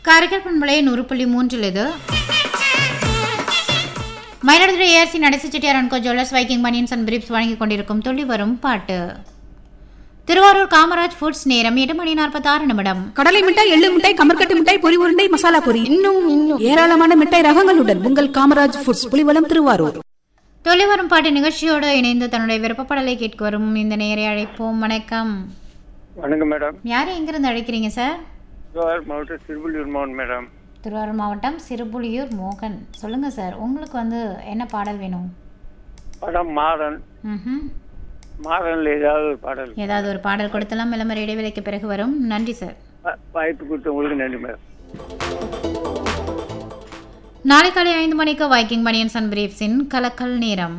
காரைக்கால் பண்பலை நூறு புள்ளி மூன்றில் இது மயிலாடுதுறை ஏஆர்சி நடசி Chettiar and co jewellers Viking banians and briefs வழங்கி கொண்டிருக்கும் துள்ளி வரும் பாட்டு திருவாரூர் காமராஜ் ஃபுட்ஸ் நேரம் எட்டு மணி நாற்பத்தாறு நிமிடம் கடலை மிட்டாய் எள்ளு மிட்டாய் கமர்கட்டு மிட்டாய் பொரி உருண்டை மசாலா பொரி இன்னும் இன்னும் ஏராளமான மிட்டாய் ரகங்களுடன் உங்கள் காமராஜ் ஃபுட்ஸ் புலிவலம் திருவாரூர் துள்ளி வரும் பாட்டு நிகழ்ச்சியோடு இணைந்து தன்னுடைய விருப்பப்படலை கேட்க வரும் இந்த நேரை அழைப்போம் வணக்கம் வணக்கம் மேடம் யார் எங்கிருந்து அழைக்கிறீங்க சார் திருவாரூர் மாவட்டம் திருவள்ளூர் மாவட்டம் மேடம் திருவாரூர் மாவட்டம் சிறுபுலியூர் மோகன் சொல்லுங்கள் சார் உங்களுக்கு வந்து என்ன பாடல் வேணும் படம் மாறன் ம் மாறன்ல ஏதாவது ஒரு பாடல் ஏதாவது ஒரு பாடல் கொடுத்தலாம் விளம்பர இடைவேளைக்கு பிறகு வரும் நன்றி சார் வா- வாய்ப்பு கொடுத்த உங்களுக்கு நன்றி மேடம் நாளை காலை ஐந்து மணிக்கு வைக்கிங் பனியன்ஸ் அண்ட் பிரீஃப்ஸின் கலக்கல் நேரம்